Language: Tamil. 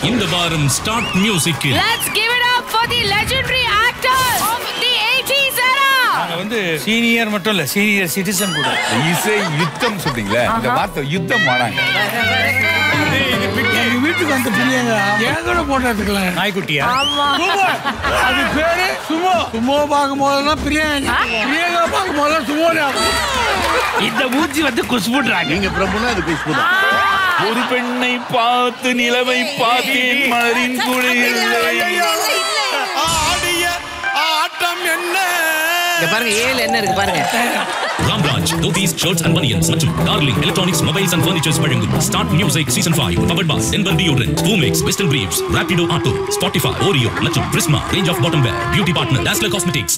இந்த வாரம் start music Let's give it up for the legendary actors of the 80s era. நாங்க வந்து சீனியர் மட்டும் இல்ல சீனியர் சிட்டிசன் கூட இசை யுத்தம் சொல்றீங்களே இந்த வார்த்தை யுத்தம் ஆனாங்க எங்க வீட்டுக்கு வந்த பிள்ளைங்க என் கூட போட்டோ எடுத்துக்கலாம் நாய்க்குட்டியா சூப்பர். அது பேரு சுமோ சுமோ பார்க்கும் போதெல்லாம் பிரியாணி பிரியங்கா பார்க்கும் போதெல்லாம் சுமோ ஞாபகம். இந்த மூஞ்சி வந்து குஷ்புட்றாங்க நீங்க பிரபுனா அது குஷ்பு தான் ஒரு பெண்ணை பார்த்து நிலவை பார்த்தேன் மலரின் குழையில் ஆடிய ஆட்டம் என்ன இங்க பாருங்க ஏழு என்ன இருக்கு பாருங்க Ramraj dhotis shirts and banians மற்றும் darling electronics mobiles and furnitures வழங்கும் start music season five power pass என்பர் deodorant Boomex western briefs ராபிடோ auto Spotify Oreo மற்றும் Prisma range of bottom where beauty partner Dazller cosmetics